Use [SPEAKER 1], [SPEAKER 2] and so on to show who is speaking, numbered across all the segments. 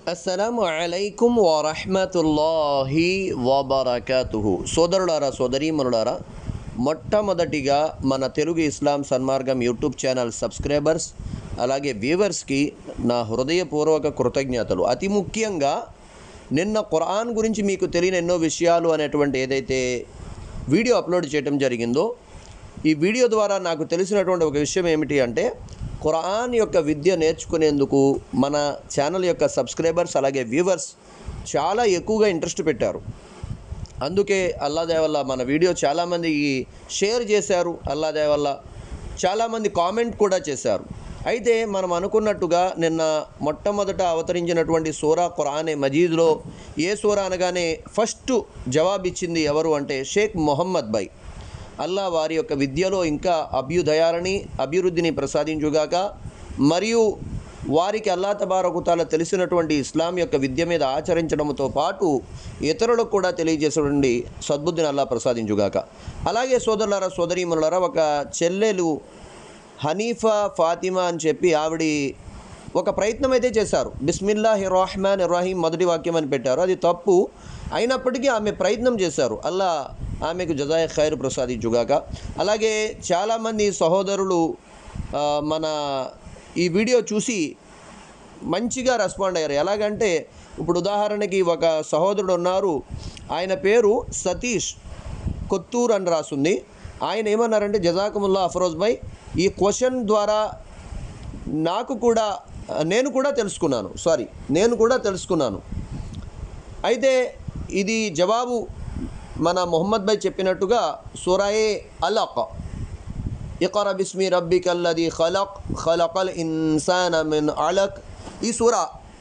[SPEAKER 1] అస్సలాము అలైకుం వరహమతుల్లాహి వబరకాతుహు సోదరులారా సోదరీమనులారా మొట్టమొదటిగా మన తెలుగు ఇస్లాం సన్మార్గం యూట్యూబ్ ఛానల్ సబ్స్క్రైబర్స్ అలాగే వ్యూవర్స్కి నా హృదయపూర్వక కృతజ్ఞతలు అతి ముఖ్యంగా నిన్న ఖురాన్ గురించి మీకు తెలియని ఎన్నో విషయాలు అనేటువంటి ఏదైతే వీడియో అప్లోడ్ చేయడం జరిగిందో ఈ వీడియో ద్వారా నాకు తెలిసినటువంటి ఒక విషయం ఏమిటి అంటే ఖురాన్ యొక్క విద్య నేర్చుకునేందుకు మన ఛానల్ యొక్క సబ్స్క్రైబర్స్ అలాగే వ్యూవర్స్ చాలా ఎక్కువగా ఇంట్రెస్ట్ పెట్టారు అందుకే అల్లాదే వల్ల మన వీడియో చాలామందికి షేర్ చేశారు అల్లాదే వల్ల చాలామంది కామెంట్ కూడా చేశారు అయితే మనం అనుకున్నట్టుగా నిన్న మొట్టమొదట అవతరించినటువంటి సూరా ఖురానే మజీద్లో ఏ సూరా అనగానే ఫస్ట్ జవాబిచ్చింది ఎవరు అంటే షేక్ మొహమ్మద్ బై అల్లా వారి యొక్క విద్యలో ఇంకా అభ్యుదయాలని అభివృద్ధిని ప్రసాదించుగాక మరియు వారికి అల్లా తబారకుతాల తెలిసినటువంటి ఇస్లాం యొక్క విద్య మీద ఆచరించడంతో పాటు ఇతరులకు కూడా తెలియజేసేటువంటి సద్బుద్ధిని అల్లా ప్రసాదించుగాక అలాగే సోదరులారా సోదరీమనులారా ఒక చెల్లెలు హనీఫా ఫాతిమా అని చెప్పి ఆవిడ ఒక ప్రయత్నం అయితే చేశారు బిస్మిల్లాహి రహమాన్ రహీం మొదటి వాక్యం అని పెట్టారు అది తప్పు అయినప్పటికీ ఆమె ప్రయత్నం చేశారు అల్లా ఆమెకు జజాయ ఖైర్ ప్రసాదించుగాక అలాగే చాలామంది సహోదరులు ఆ, మన ఈ వీడియో చూసి మంచిగా రెస్పాండ్ అయ్యారు ఎలాగంటే ఇప్పుడు ఉదాహరణకి ఒక సహోదరుడు ఉన్నారు ఆయన పేరు సతీష్ కొత్తూరు అని రాసుంది ఆయన ఏమన్నారంటే జజాకుముల్లా అఫరోజ్ భాయ్ ఈ క్వశ్చన్ ద్వారా నాకు కూడా నేను కూడా తెలుసుకున్నాను సారీ నేను కూడా తెలుసుకున్నాను అయితే ఇది జవాబు మన మొహమ్మద్ భాయ్ చెప్పినట్టుగా సూరాయే అలక్ ఇqra బిస్మి రబ్బిక అల్లది ఖలక్ ఖలకల్ ఇన్సాన మిన్ అలక్ ఈ సూరా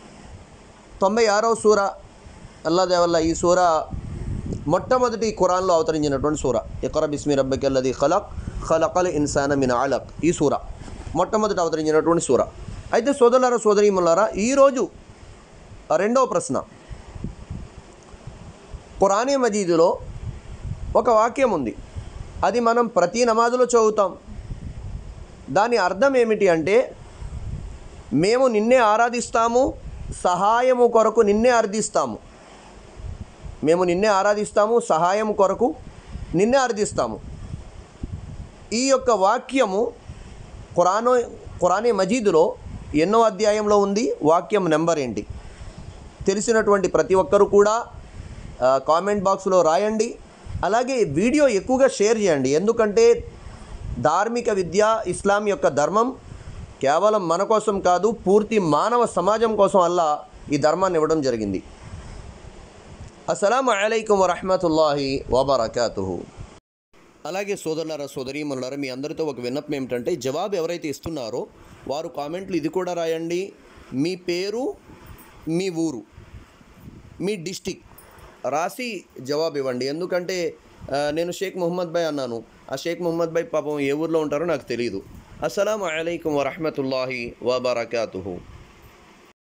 [SPEAKER 1] తొంభై ఆరవ సూర అల్లాదే వల్ల ఈ సూర మొట్టమొదటి ఖురాన్లో అవతరించినటువంటి సూర ఇqra బిస్మి రబ్బిక అల్లది ఖలక్ ఖలకల్ ఇన్సాన మిన్ అలక్ ఈ సూర మొట్టమొదటి అవతరించినటువంటి సూర అయితే సోదరులారా సోదరీములారా ఈరోజు రెండవ ప్రశ్న ఖురానే మజీదులో ఒక వాక్యం ఉంది అది మనం ప్రతి నమాజులో చదువుతాం దాని అర్థం ఏమిటి అంటే మేము నిన్నే ఆరాధిస్తాము సహాయము కొరకు నిన్నే అర్థిస్తాము మేము నిన్నే ఆరాధిస్తాము సహాయం కొరకు నిన్నే అర్థిస్తాము ఈ యొక్క వాక్యము ఖురాను ఖురానే మజీదులో ఎన్నో అధ్యాయంలో ఉంది వాక్యం నెంబర్ ఏంటి తెలిసినటువంటి ప్రతి ఒక్కరు కూడా ఆ, కామెంట్ బాక్స్లో రాయండి అలాగే వీడియో ఎక్కువగా షేర్ చేయండి ఎందుకంటే ధార్మిక విద్య ఇస్లాం యొక్క ధర్మం కేవలం మన కోసం కాదు పూర్తి మానవ సమాజం కోసం అల్లా ఈ ధర్మాన్ని ఇవ్వడం జరిగింది అస్సలం అలైకుం వరహమతుల్లాహి వబర్కాతుహు అలాగే సోదరులారా సోదరీమణులారా మీ అందరితో ఒక విన్నపం ఏమిటంటే జవాబు ఎవరైతే ఇస్తున్నారో వారు కామెంట్లు ఇది కూడా రాయండి మీ పేరు మీ ఊరు మీ డిస్టిక్ రాసి జవాబు ఇవ్వండి ఎందుకంటే ఆ, నేను షేక్ మొహమ్మద్ భాయ్ అన్నాను ఆ షేక్ మొహమ్మద్ భాయ్ పాపం ఏ ఊర్లో ఉంటారో నాకు తెలియదు అస్సలం అయికం వరహమతుల్లాహి వబర్కాతుహు